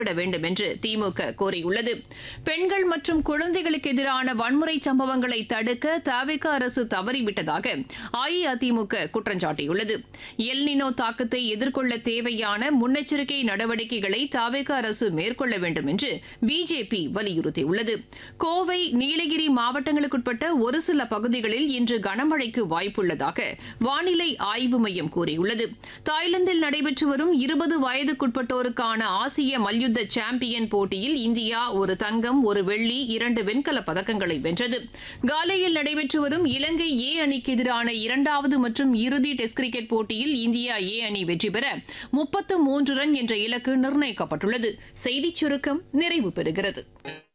விட வேண்டும் என்று திமுக கோரியுள்ளது பெண்கள் மற்றும் குழந்தைகளுக்கு எதிரான வன்முறை சம்பவங்களை தடுக்க தவிக அரசு தவறிவிட்டதாக அஇஅதிமுக குற்றம் சாட்டியுள்ளது எல்னினோ தாக்கத்தை எதிர்கொள்ள தேவையான முன்னெச்சரிக்கை நடவடிக்கைகளை தவிக அரசு மேற்கொள்ள வேண்டும் என்று பிஜேபி வலியுறுத்தியுள்ளது கோவை நீலகிரி மாவட்டங்களுக்குட்பட்ட ஒரு சில பகுதிகளில் இன்று கனமழைக்கு வாய்ப்புள்ளதாக வானிலை ஆய்வு மையம் கூறியுள்ளது தாய்லாந்தில் நடைபெற்று வரும் இருபது வயதுக்குட்பட்டோருக்கான ஆசிய மல்யுத்த சாம்பியன் போட்டியில் இந்தியா ஒரு தங்கம் ஒரு வெள்ளி இரண்டு வெண்கலப் பதக்கங்களை வென்றது காலையில் நடைபெற்று வரும் இலங்கை ஏ அணிக்கு எதிரான இரண்டாவது மற்றும் இறுதி டெஸ்ட் கிரிக்கெட் போட்டியில் இந்தியா ஏ அணி வெற்றி பெற முப்பத்து மூன்று ரன் என்ற இலக்கு நிர்ணயிக்கப்பட்டுள்ளது செய்திச் சுருக்கம் நிறைவு பெறுகிறது